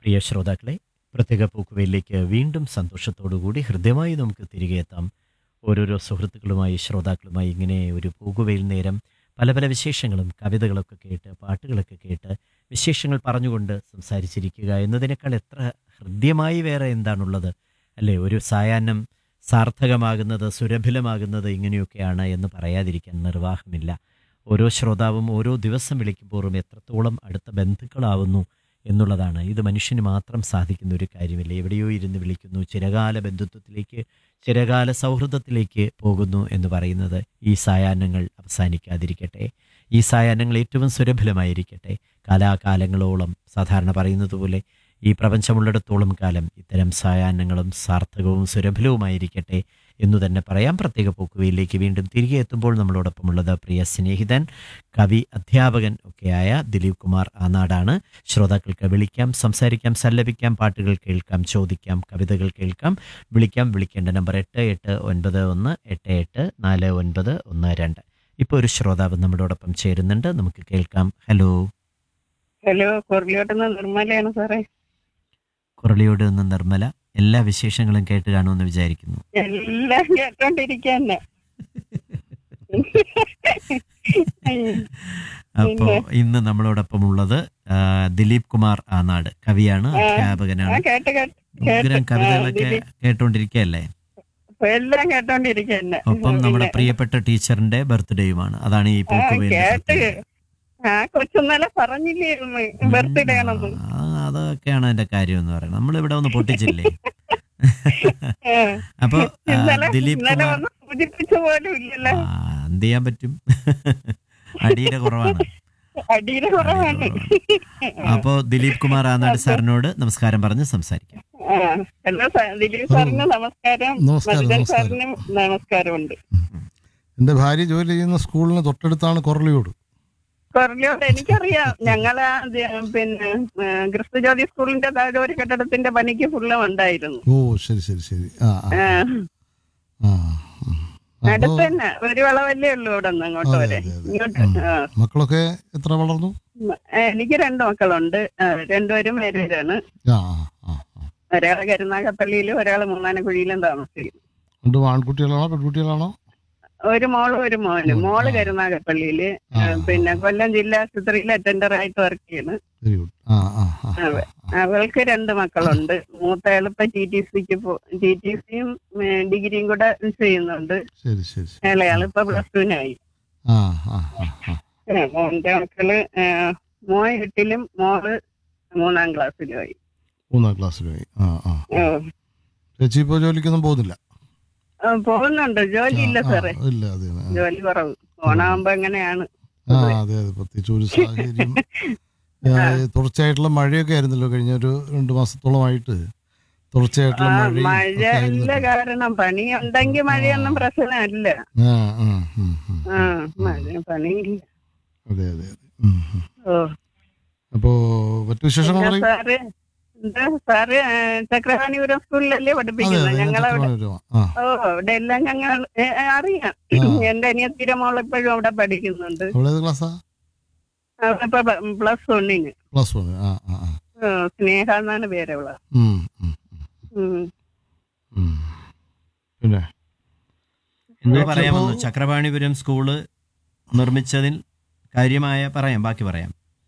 പ്രിയ ശ്രോതാക്കളെ പ്രത്യേക പൂക്കുവയിലേക്ക് വീണ്ടും സന്തോഷത്തോടുകൂടി ഹൃദ്യമായി നമുക്ക് തിരികെ എത്താം ഓരോരോ സുഹൃത്തുക്കളുമായി ശ്രോതാക്കളുമായി ഇങ്ങനെ ഒരു പൂക്കുവയിൽ നേരം പല പല വിശേഷങ്ങളും കവിതകളൊക്കെ കേട്ട് പാട്ടുകളൊക്കെ കേട്ട് വിശേഷങ്ങൾ പറഞ്ഞുകൊണ്ട് സംസാരിച്ചിരിക്കുക എന്നതിനേക്കാൾ എത്ര ഹൃദ്യമായി വേറെ എന്താണുള്ളത് അല്ലേ ഒരു സായാഹ്നം സാർത്ഥകമാകുന്നത് സുരഭിലമാകുന്നത് ഇങ്ങനെയൊക്കെയാണ് എന്ന് പറയാതിരിക്കാൻ നിർവാഹമില്ല ഓരോ ശ്രോതാവും ഓരോ ദിവസം വിളിക്കുമ്പോഴും എത്രത്തോളം അടുത്ത ബന്ധുക്കളാവുന്നു എന്നുള്ളതാണ് ഇത് മനുഷ്യന് മാത്രം സാധിക്കുന്ന ഒരു കാര്യമില്ല എവിടെയോ ഇരുന്ന് വിളിക്കുന്നു ചിരകാല ബന്ധുത്വത്തിലേക്ക് ചിരകാല സൗഹൃദത്തിലേക്ക് പോകുന്നു എന്ന് പറയുന്നത് ഈ സായാഹ്നങ്ങൾ അവസാനിക്കാതിരിക്കട്ടെ ഈ സായാഹ്നങ്ങൾ ഏറ്റവും സുരഭിലമായിരിക്കട്ടെ കാലാകാലങ്ങളോളം സാധാരണ പറയുന്നത് പോലെ ഈ പ്രപഞ്ചമുള്ളിടത്തോളം കാലം ഇത്തരം സായാഹ്നങ്ങളും സാർത്ഥകവും സുരഭിലവുമായിരിക്കട്ടെ എന്നു തന്നെ പറയാം പ്രത്യേക പോക്കുവയിലേക്ക് വീണ്ടും തിരികെ എത്തുമ്പോൾ നമ്മളോടൊപ്പമുള്ളത് പ്രിയ സ്നേഹിതൻ കവി അധ്യാപകൻ ഒക്കെയായ ദിലീപ് കുമാർ ആനാടാണ് ശ്രോതാക്കൾക്ക് വിളിക്കാം സംസാരിക്കാം സല്ലപിക്കാം പാട്ടുകൾ കേൾക്കാം ചോദിക്കാം കവിതകൾ കേൾക്കാം വിളിക്കാം വിളിക്കേണ്ട നമ്പർ എട്ട് എട്ട് ഒൻപത് ഒന്ന് എട്ട് എട്ട് നാല് ഒൻപത് ഒന്ന് രണ്ട് ഇപ്പോൾ ഒരു ശ്രോതാവ് നമ്മളോടൊപ്പം ചേരുന്നുണ്ട് നമുക്ക് കേൾക്കാം ഹലോ ഹലോ കൊറിലോട്ടുന്ന നിർമ്മലയാണ് സാറേ കുറളിയോട് നിന്ന് നിർമ്മല എല്ലാ വിശേഷങ്ങളും കേട്ട് കാണുമെന്ന് വിചാരിക്കുന്നു എല്ലാം കേട്ടോണ്ടിരിക്കന്നെ അപ്പോ ഇന്ന് നമ്മളോടൊപ്പം ഉള്ളത് ആ, ദിലീപ് കുമാർ ആനാട് കവിയാണ് ആ, ആ അധ്യാപകനാണ് കേട്ട് കേട്ട് ഉഗ്രം കേട്ട്. കവിതകളൊക്കെ ആ, ദിലീപ്. കേട്ടോണ്ടിരിക്കുകയല്ലേ അപ്പൊ എല്ലാം കേട്ടോണ്ടിരിക്കന്നെ ഒപ്പം നമ്മുടെ പിന്നെ, പ്രിയപ്പെട്ട ടീച്ചറിന്റെ ബർത്ത്ഡേയുമാണ് അതാണ് ഈ ആ പോക്കുവെയിൽ കേട്ട് ആ കൊച്ചുന്നലെ പറഞ്ഞില്ലായിരുന്നു ബർത്ത്ഡേ ആണെന്ന് അതൊക്കെയാണ് എന്റെ കാര്യം എന്ന് പറയുന്നത് നമ്മളിവിടെ ഒന്ന് പൊട്ടിച്ചില്ലേ ആ, അപ്പൊ ആ, ഇന്നലെ ദിലീപ് ഇന്നലെ കുമാർ ഒന്ന് സൂചിപ്പിച്ച പോലും ഇല്ലല്ലോ ആ, എന്ത് ചെയ്യാൻ പറ്റും അടിയുടെ കുറവാണ് അടിയുടെ കുറവാണ് അപ്പോ ദിലീപ് കുമാർ ആനാട് സാറിനോട് നമസ്കാരം പറഞ്ഞ് സംസാരിക്കാം ആ, ഹലോ സാ- ദിലീപ് സാറിന് നമസ്കാരം നമസ്കാരം, മധുരൻ നമസ്കാരം. സാറിനും നമസ്കാരമുണ്ട് എൻ്റെ ഭാര്യ ജോലി ചെയ്യുന്ന സ്കൂളിന് തൊട്ടടുത്താണ് കൊറളിയോട് കൊറലിയോട് എനിക്കറിയാം ഞങ്ങളാ ദ- പിന്നെ ആ, ക്രിസ്തുജ്യോതി സ്കൂളിന്റെ താഴെ ഒരു കെട്ടിടത്തിന്റെ പണിക്ക് ഫുള്ളും ഉണ്ടായിരുന്നു ഓ ശരി ശരി ശരി ആ ആ ആ, ആ ഉം. അപ്പോ അടുത്ത് തന്നെ ഒരു വളവല്ലേ ഉള്ളൂ ഇവിടെ നിന്ന് അങ്ങോട്ട് അതെ, വരെ അതെ, അതെ. ഇങ്ങോട്ട് ഉം. ആ. മക്കളൊക്കെ എത്ര വളർന്നു മ- ആ, എനിക്ക് രണ്ട് മക്കളുണ്ട് ആ, രണ്ടുപേരും മേരേജാണ് ആ ആ ആ ആ. ഒരാള് കരുനാഗപ്പള്ളിയിലും ഒരാള് മൂന്നാനക്കുഴിയിലും താമസിക്കും രണ്ട് ആൺകുട്ടികളാണോ പെൺകുട്ടികളാണോ ഒരു മോളും ഒരു മോനും മോൻ, മോള് ആ. കരുനാഗപ്പള്ളിയില് ആ, ആ, പിന്നെ കൊല്ലം ജില്ലാ ആശുപത്രിയിൽ അറ്റൻഡർ ആയിട്ട് വർക്ക് ചെയ്യുന്നു വെരി ഗുഡ് ആ ആ ആ, ആ, അതെ. ആ. അവൾക്ക് രണ്ട് മക്കളുണ്ട് മൂത്ത എളുപ്പം ടി ടി സിക്ക് ടി ടി സിയും ഡിഗ്രിയും കൂടെ ചെയ്യുന്നുണ്ട് ശരി ശരി ശരി. ഇളയാള് ഇപ്പൊ പ്ലസ് ടുവിനായി ആ ആ ആ ആ മോന്റെ മക്കള് ആ, മോൻ എട്ടിലും മോള് മൂന്നാം ക്ലാസ്സിലുമായി മൂന്നാം ക്ലാസ്സിലായി ആ ആ ഓ. ചേച്ചി ഇപ്പോൾ ജോലിക്കൊന്നും പോകുന്നില്ല ആ, പോകുന്നുണ്ട് ജോലി ഇല്ല ആ, ആ, സാറേ ഇല്ല അതെ ആ. ജോലി കുറവ് ഓണാകുമ്പോ എങ്ങനെയാണ് ആ അതെ അതെ പ്രത്യേകിച്ച് ഒരു സാഹചര്യം ആ, തുടർച്ചയായിട്ടുള്ള മഴയൊക്കെ ആയിരുന്നല്ലോ കഴിഞ്ഞ ഒരു രണ്ട് മാസത്തോളമായിട്ട് തുടർച്ചയായിട്ടുള്ള ആ മഴയും മഴ ഒക്കെ ആയിരുന്നു. ഇല്ല കാരണം പണി ഉണ്ടെങ്കിൽ മഴയൊന്നും പ്രശ്നമല്ല ആ ആ ഉം, ഉം. ആ മഴ പണിയില്ല അതെ അതെ അതെ ഉം, ഉം. ഓ അപ്പോ മറ്റു വിശേഷങ്ങൾ പിന്നെ പറയും സാറ് എന്താ സാറ് ആ, ചക്രവാണിപുരം സ്കൂളിലല്ലേ അതെ പഠിപ്പിക്കുന്നത് അതെ ഞാൻ ഞങ്ങളവിടെ ചക്രവാണിപുരം. ആ ഓ അവിടെ എല്ലാം ഞങ്ങൾ ഏ, അറിയാം ആ. എന്റെ അനിയത്തിയുടെ മോൾ ഇപ്പോഴും അവിടെ പഠിക്കുന്നുണ്ട് അവിടെ ഏത് ക്ലാസ്സാ അവിടെ ഇപ്പൊ പ്ലസ് വണ്ണിന് പ്ലസ് വൺ ആ ആ ആ ഓ, സ്നേഹ എന്നാണ് പേരവള് ഉം, ഉം, ഉം, ഉം. ഉം. പിന്നെ എന്ന് പക്ഷേ പറയാമെന്ന് ഇപ്പോ- ചക്രപാണിപുരം സ്കൂള് നിർമ്മിച്ചതിൽ കാര്യമായ പറയാം ബാക്കി പറയാം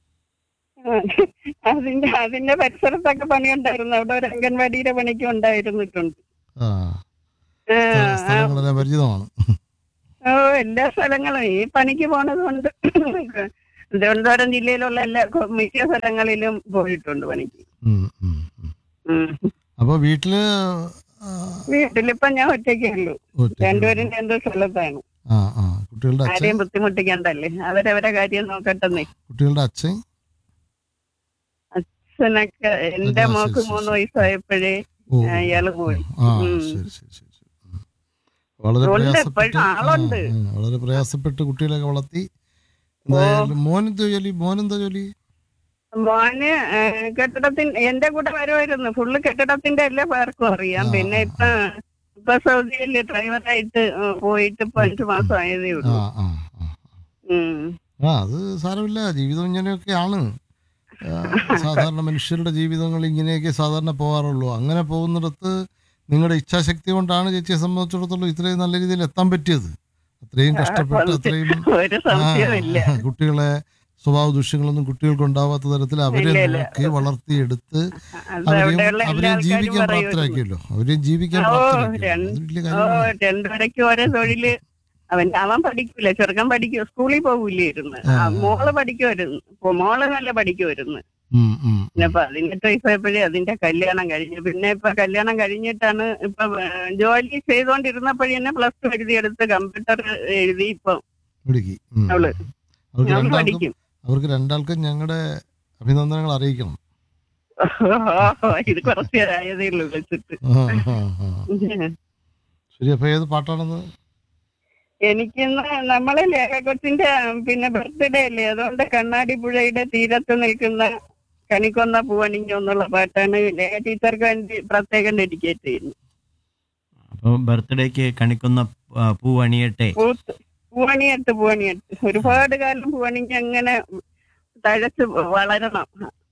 അതിന്റെ അതിന്റെ പരിസരത്തൊക്കെ പണിയുണ്ടായിരുന്നു അവിടെ ഒരു അംഗൻവാടിയുടെ പണിക്ക് ഉണ്ടായിരുന്നിട്ടുണ്ട് ആ ആ, സ്ഥ- ആ, സ്ഥലങ്ങളെല്ലാം പരിചിതമാണ് ഓ എല്ലാ സ്ഥലങ്ങളും ഈ പണിക്ക് പോണത് കൊണ്ട് തിരുവനന്തപുരം ജില്ലയിലുള്ള എല്ലാ കൊ- മിക്ക സ്ഥലങ്ങളിലും പോയിട്ടുണ്ട് പണിക്ക് ഉം, ഉം, ഉം. ഉം. അപ്പൊ വീട്ടില് ആ, വീട്ടിലിപ്പൊ ഞാൻ ഒറ്റയ്ക്കേ ഉള്ളൂ ഒറ്റയ്ക്ക് രണ്ടുപേരും രണ്ടു സ്ഥലത്താണ് ആ ആ കുട്ടികളുടെ അച്ഛൻ ആരെയും ബുദ്ധിമുട്ടിക്കണ്ടല്ലേ അവരവരെ കാര്യം നോക്കട്ടെന്നേ കുട്ടികളുടെ അച്ഛൻ അച്ഛനൊക്കെ എന്റെ ആ, ശരി, മോക്ക് ശരി, മൂന്ന് ശരി. വയസ്സായപ്പോഴേ ഓ അയാള് പോയി ആ ഉം. ശരി ശരി ശരി ശരി ഉം. വളരെ ഉണ്ട്, പ്രയാസപ്പെട്ട് ഇപ്പോഴും ആളുണ്ട്. ആ, ആ, വളരെ പ്രയാസപ്പെട്ട് കുട്ടികളെയൊക്കെ വളർത്തി എന്തായാലും മോനെന്താ ജോലി മോനെന്താ ജോലി മോന് ഏ, കെട്ടിടത്തിന്റെ എന്റെ കൂടെ വരുമായിരുന്നു ഫുള്ള് കെട്ടിടത്തിന്റെ എല്ലാ പേർക്കും അറിയാം ആ, പിന്നെ ആ, ഇപ്പൊ ഇപ്പൊ സൗദിയില് ഡ്രൈവറായിട്ട് ഏ, പോയിട്ട് ഇപ്പൊ അഞ്ചു മാസം ആയതേ ആ ഉള്ളൂ ആ ആ ഉം. ആ അത് സാരമില്ല ജീവിതം ഇങ്ങനെയൊക്കെയാണ് ആ, സാധാരണ മനുഷ്യരുടെ ജീവിതങ്ങൾ ഇങ്ങനെയൊക്കെ സാധാരണ പോകാറുള്ളൂ അങ്ങനെ പോകുന്നിടത്ത് നിങ്ങളുടെ ഇച്ഛാശക്തി കൊണ്ടാണ് ചേച്ചിയെ സംബന്ധിച്ചിടത്തോളം ഇത്രയും നല്ല രീതിയിൽ എത്താൻ പറ്റിയത് അത്രയും കഷ്ടപ്പെട്ട് അത്രയും ഒരു സംശയമില്ല ആ, കുട്ടികളെ സ്വഭാവ ദൂഷ്യങ്ങളൊന്നും കുട്ടികൾക്ക് ഉണ്ടാവാത്ത തരത്തിൽ അവരെ ഇല്ല, ഇല്ല. നോക്കി വളർത്തിയെടുത്ത് അത് അവരെയും അവിടെയുള്ള എല്ലാ അവരെയും ആൾക്കാരും ജീവിക്കാൻ പറയും പ്രാപ്തരാക്കിയല്ലോ അവരെയും ജീവിക്കാൻ ഓ, പ്രാപ്തരാക്കിയല്ലോ രണ്ട്- അത് വലിയ ഓ കാര്യമാണ് രണ്ടുപേരയ്ക്ക് ഓരോ തൊഴില് അവൻ അവൻ പഠിക്കൂല ചെറുക്കൻ പഠിക്കും സ്കൂളിൽ പോകൂലായിരുന്നു ആ. ആ, മോള് പഠിക്കുമായിരുന്നു ഇപ്പൊ മോള് നല്ല പഠിക്കുമായിരുന്നു ഉം, ഉം, പിന്നെ പതിനെട്ട് വയസ്സായപ്പോഴേ അതിന്റെ കല്യാണം കഴിഞ്ഞു പിന്നെ ഇപ്പൊ കല്യാണം കഴിഞ്ഞിട്ടാണ് ഇപ്പൊ ഏ, ജോലി ചെയ്തോണ്ടിരുന്നപ്പോഴേ തന്നെ പ്ലസ് ടു എഴുതിയെടുത്ത് കമ്പ്യൂട്ടർ എഴുതി ഇപ്പൊ മിടുക്കി. ഉം. അവള് അവർക്ക് അവള് രണ്ടാൾക്കും പഠിക്കും അവർക്ക് രണ്ടാൾക്കും ഞങ്ങളുടെ അഭിനന്ദനങ്ങൾ അറിയിക്കണം ഇത് കുറച്ച് ആയതേ ഉള്ളൂ വെച്ചിട്ട് ആ, ആ, ആ. ശരി അപ്പൊ ഏത് പാട്ടാണെന്ന് എനിക്കിന്ന് നമ്മളെ ലേഖ കൊച്ചിന്റെ പിന്നെ ബർത്ത്ഡേ അല്ലേ അതുകൊണ്ട് കണ്ണാടി പുഴയുടെ തീരത്ത് നിൽക്കുന്ന കണിക്കൊന്ന പൂവണിഞ്ഞു എന്നുള്ള പാട്ടാണ് ലേഖ ടീച്ചർക്ക് വേണ്ടി പ്രത്യേകം ഡെഡിക്കേറ്റ് ചെയ്യുന്നു അപ്പോൾ ബർത്ത്ഡേക്ക് കണിക്കുന്ന ആ, പൂ അണിയട്ടെ പൂത്ത് പൂവണിയെട്ട് പൂവണിയെട്ട് ഒരുപാട് കാലം പൂവണിഞ്ഞ് അങ്ങനെ തഴച്ച് വളരണം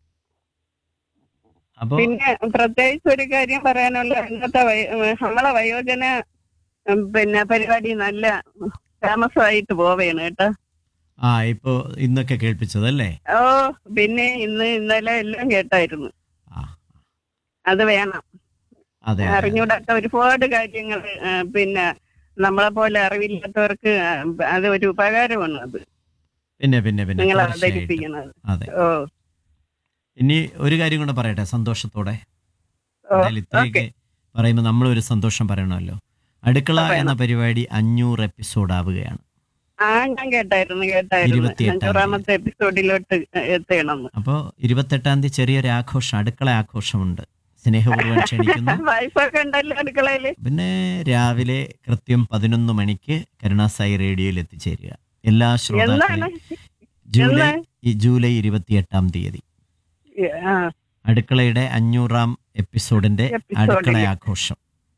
അപ്പോൾ പിന്നെ പ്രത്യേകിച്ച് ഒരു കാര്യം പറയാനുള്ള ഇന്നത്തെ വയ- നമ്മളെ വയോജന ഉം, പിന്നെ പരിപാടി നല്ല താമസമായിട്ട് പോവേണ് കേട്ടോ ആ ഇപ്പോൾ ഇന്നൊക്കെ കേൾപ്പിച്ചതല്ലേ ഓ പിന്നെ ഇന്ന് ഇന്നലെ എല്ലാം കേട്ടായിരുന്നു ആ അത് വേണം അതെ അതെ. അറിഞ്ഞൂടാത്ത ഒരുപാട് കാര്യങ്ങൾ പിന്നെ നമ്മളെ പോലെ അറിവില്ലാത്തവർക്ക് ആ, അത് ഒരു ഉപകാരമാണ് അത് പിന്നെ പിന്നെ പിന്നെ നിങ്ങൾ തീർച്ചയായിട്ടും. അവതരിപ്പിക്കുന്നത് അതെ ഓ ഇനി ഒരു കാര്യം കൂടെ പറയട്ടെ സന്തോഷത്തോടെ ഓ എന്തായാലും ഇത്രയൊക്കെ പറയുമ്പോൾ നമ്മൾ ഒരു സന്തോഷം പറയണമല്ലോ അടുക്കള പറയണം. എന്ന പരിപാടി അഞ്ഞൂറ് എപ്പിസോഡ് ആവുകയാണ് ആ ഞാൻ കേട്ടായിരുന്നു കേട്ടായിരുന്നു ഇരുപത്തിയെട്ടാം തീയതി. അഞ്ചൂറാമത്തെ എപ്പിസോഡിലോട്ട് എത്തണമെന്ന് അപ്പോൾ ഇരുപത്തെട്ടാം തീയതി ചെറിയൊരു ആഘോഷം അടുക്കള ആഘോഷമുണ്ട് സ്നേഹപൂർവ്വം ക്ഷണിക്കുന്നു വൈഫൊക്കെ ഉണ്ടല്ലോ അടുക്കളയില് പിന്നെ രാവിലെ കൃത്യം പതിനൊന്ന് മണിക്ക് കരുണാസായി റേഡിയോയിൽ എത്തിച്ചേരുക എല്ലാ എന്നാണ് ശ്രോതാക്കളും ജൂലൈ ഈ ജൂലൈ ഇരുപത്തിയെട്ടാം തീയതി ആ അടുക്കളയുടെ അഞ്ഞൂറാം എപ്പിസോഡിന്റെ എപ്പിസോഡിൽ. അടുക്കള ആഘോഷം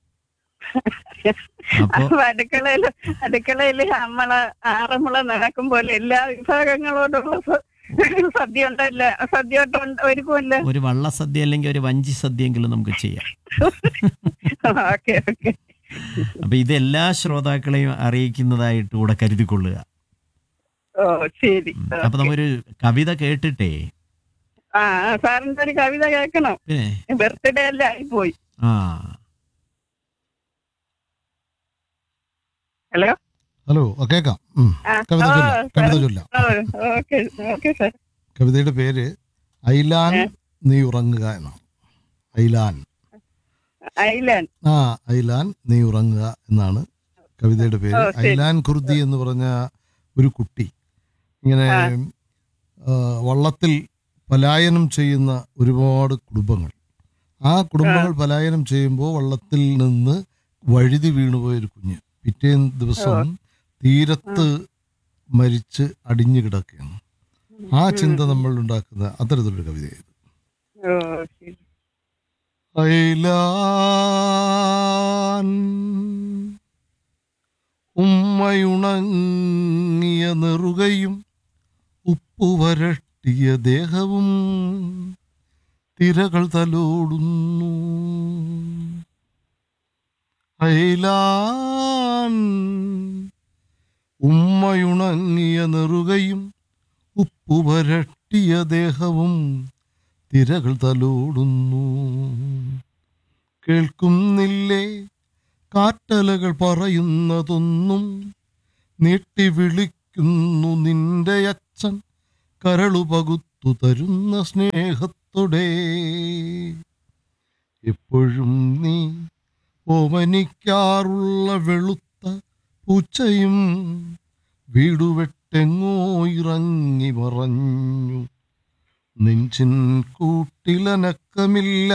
അപ്പോ അപ്പൊ അടുക്കളയില് അടുക്കളയില് നമ്മളെ ആറന്മുള നടക്കുമ്പോൾ എല്ലാ വിഭാഗങ്ങളോടുള്ള സ- സദ്യ ഉണ്ടല്ല സദ്യ ഉണ്ട് ഒരുക്കുമല്ല ഒരു വള്ളസദ്യ അല്ലെങ്കിൽ ഒരു വഞ്ചി സദ്യയെങ്കിലും നമുക്ക് ചെയ്യാം ഓക്കെ ഓക്കെ അപ്പൊ ഇത് എല്ലാ ശ്രോതാക്കളെയും അറിയിക്കുന്നതായിട്ട് കൂടെ കരുതിക്കൊള്ളുക ഓ ശരി ഉം. അപ്പൊ നമ്മൊരു കവിത കേട്ടിട്ടേ ആ ആ, സാറിന്റെ ഒരു കവിത കേൾക്കണം പിന്നെ ബർത്ത്ഡേ എല്ലാം ആയിപ്പോയി ആ ഹലോ ഹലോ ആ, കേക്കാം ഉം. ആ, കവിത ഓ, ചൊല്ലാം കവിത ചൊല്ലാം ഓ, ഓക്കെ ഓക്കെ സാർ കവിതയുടെ പേര് ഐലാൻ നീ ഉറങ്ങുക എന്നാണ് ഐലാൻ ഐലാൻഡ് ആ ഐലാൻ നീ ഉറങ്ങുക എന്നാണ് കവിതയുടെ പേര് ഓ, ശരി. ഐലാൻ കുർദി എന്ന് പറഞ്ഞ ഒരു കുട്ടി ഇങ്ങനെ ആ. ആ, വള്ളത്തിൽ പലായനം ചെയ്യുന്ന ഒരുപാട് കുടുംബങ്ങൾ ആ കുടുംബങ്ങൾ പലായനം ചെയ്യുമ്പോൾ വള്ളത്തിൽ നിന്ന് വഴുതി വീണുപോയ ഒരു കുഞ്ഞ് പിറ്റേ ദിവസം തീരത്ത് മരിച്ച് അടിഞ്ഞു കിടക്കുകയാണ് ആ ചിന്ത നമ്മൾ ഉണ്ടാക്കുന്ന അത്തരത്തിലൊരു കവിതയായത് ഓ ശരി ഐലാൻ ഉമ്മയുണങ്ങിയ നെറുകയും ഉപ്പുവരട്ടിയ ദേഹവും തിരകൾ തലോടുന്നു ഐലാൻ ഉമ്മയുണങ്ങിയ നെറുകയും ഉപ്പുവരട്ടിയ ദേഹവും തിരകൾ തലോടുന്നു കേൾക്കുന്നില്ലേ കാറ്റലകൾ പറയുന്നതൊന്നും നീട്ടി വിളിക്കുന്നു നിന്റെ അച്ഛൻ കരളു പകുത്തു തരുന്ന സ്നേഹത്തോടെ എപ്പോഴും നീ ഓമനിക്കാറുള്ള വെളുത്ത പൂച്ചയും വീടുവെട്ടെങ്ങോ ഇറങ്ങി മറഞ്ഞു നെഞ്ചിൻ കൂട്ടിലനക്കമില്ല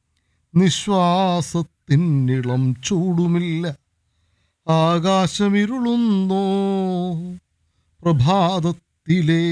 നിശ്വാസത്തിനിളം ചൂടുമില്ല ആകാശമിരുളുന്നോ പ്രഭാതത്തിലേ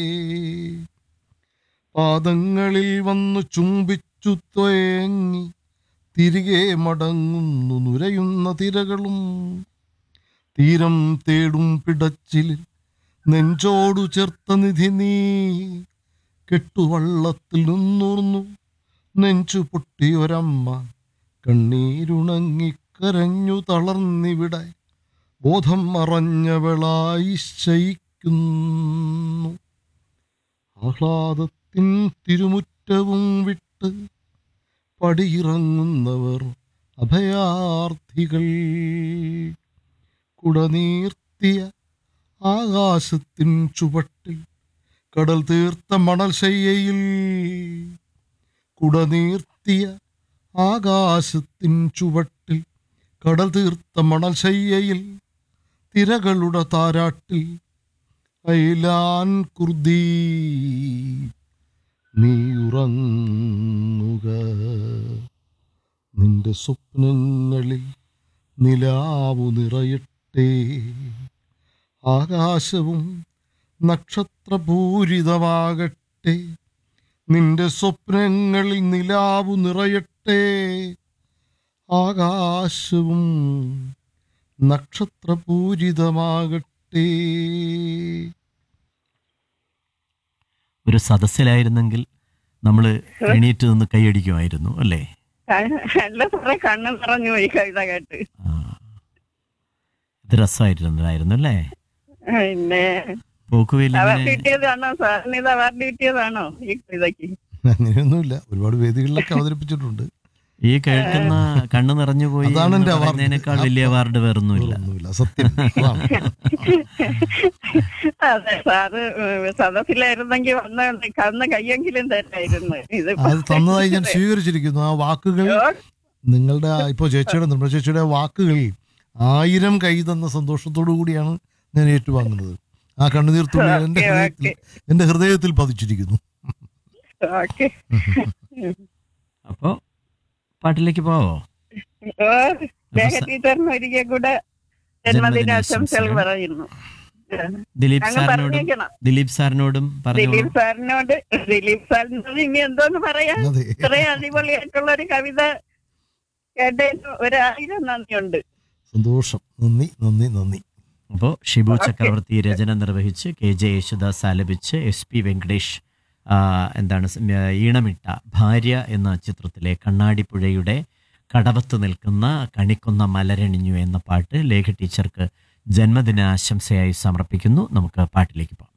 പാദങ്ങളിൽ വന്നു ചുംബിച്ചു ത്വയങ്ങി തിരികെ മടങ്ങുന്നു നുരയുന്ന തിരകളും തീരം തേടും പിടച്ചിലിൽ നെഞ്ചോടു ചേർത്ത നിധി നീ കെട്ടുവള്ളത്തിൽ നിന്നൂർന്നു നെഞ്ചു പൊട്ടിയൊരമ്മ കണ്ണീരുണങ്ങിക്കരഞ്ഞു തളർന്നിവിടെ ബോധം മറഞ്ഞവളായി ശയിക്കുന്നു ആഹ്ലാദത്തിൻ തിരുമുറ്റവും വിട്ട് പടിയിറങ്ങുന്നവർ അഭയാർത്ഥികൾ കുടനീർത്തിയ ആകാശത്തിൻ ചുവട്ടിൽ കടൽ തീർത്ത മണൽ ശയ്യയിൽ കുടനീർത്തിയ ആകാശത്തിൻ ചുവട്ടിൽ കടൽ തീർത്ത മണൽ ശയ്യയിൽ തിരകളുടെ താരാട്ടിൽ അയിലാൻ കുർദീ നീ ഉറങ്ങുക നിന്റെ സ്വപ്നങ്ങളിൽ നിലാവു നിറയട്ടെ ആകാശവും നക്ഷത്രപൂരിതമാകട്ടെ നിന്റെ സ്വപ്നങ്ങളിൽ നിലാവു നിറയട്ടെ ആകാശവും നക്ഷത്രപൂരിതമാകട്ടെ ഒരു സദസ്സിലായിരുന്നെങ്കിൽ നമ്മൾ എണീറ്റ് നിന്ന് കൈയടിക്കുമായിരുന്നു അല്ലേ അല്ല സാറേ കണ്ണ് നിറഞ്ഞു പോയി കവിത കേട്ട് ആ. ഇത് രസമായിട്ടുണ്ടായിരുന്നു അല്ലേ പിന്നെ പോക്കുവെയിൽ അവാർഡ് ഇങ്ങനെ കിട്ടിയതാണോ സാറിന് ഇത് അവാർഡ് കിട്ടിയതാണോ ഈ കവിതയ്ക്ക് അങ്ങനെയൊന്നുമില്ല ഒരുപാട് വേദികളിലൊക്കെ അവതരിപ്പിച്ചിട്ടുണ്ട് ഈ കേൾക്കുന്ന കണ്ണ് നിറഞ്ഞു പോയി അതാണ് എന്ന് എന്റെ award. പറയുന്നതിനേക്കാൾ വലിയ അവാർഡ് വേറൊന്നുമില്ല ഒന്നുമില്ല സത്യം അതാണ് അതെ സാറ് ഏഹ്, സദസ്സിലായിരുന്നെങ്കിൽ വന്ന് കന്ന് കയ്യെങ്കിലും തരായിരുന്നു ഇത് അത് തന്നതായി ഞാൻ സ്വീകരിച്ചിരിക്കുന്നു ആ വാക്കുകൾ നിങ്ങളുടെ ആ- ഇപ്പോ ചേച്ചിയുടെ നിർമ്മല ചേച്ചിയുടെ വാക്കുകൾ ആയിരം കൈ തന്ന സന്തോഷത്തോടു കൂടിയാണ് ഞാൻ ഏറ്റുവാങ്ങുന്നത് ആ കണ്ണുനീർത്തുള്ളി എന്റെ ഓക്കേ, ഹൃദയത്തിൽ എന്റെ ഹൃദയത്തിൽ പതിച്ചിരിക്കുന്നു ഓക്കെ അപ്പോ പാട്ടിലേക്ക് പോവോ ഓ ലേഖ ടീച്ചറിന് ഒരിക്കൽ കൂടെ ജന്മദിനാശംസകൾ ജന്മദിനാശംസകൾ. പറയുന്നു ദിലീപ് അങ്ങ് സാറിനോടും പറഞ്ഞേക്കണം ദിലീപ് സാറിനോടും പറഞ്ഞോളൂ ദിലീപ് സാറിനോട് ദിലീപ് സാറിനോട് ഇനി എന്തോന്ന് പറയാ അതെ ഇത്രയും അടിപൊളിയായിട്ടുള്ള ഒരു കവിത കേട്ടതിന് ഒരായിരം നന്ദിയുണ്ട് സന്തോഷം നന്ദി നന്ദി നന്ദി അപ്പോൾ ഷിബു ഓക്കേ. ചക്രവർത്തി രചന നിർവഹിച്ച് കെ ജെ യേശുദാസ് ആലപിച്ച് എസ് പി വെങ്കടേഷ് ആ, എന്താണ് സ്- ആ, ഈണമിട്ട ഭാര്യ എന്ന ചിത്രത്തിലെ കണ്ണാടിപ്പുഴയുടെ കടവത്ത് നിൽക്കുന്ന കണിക്കൊന്ന മലരണിഞ്ഞു എന്ന പാട്ട് ലേഖ ടീച്ചർക്ക് ജന്മദിന ആശംസയായി സമർപ്പിക്കുന്നു നമുക്ക് പാട്ടിലേക്ക് പോകാം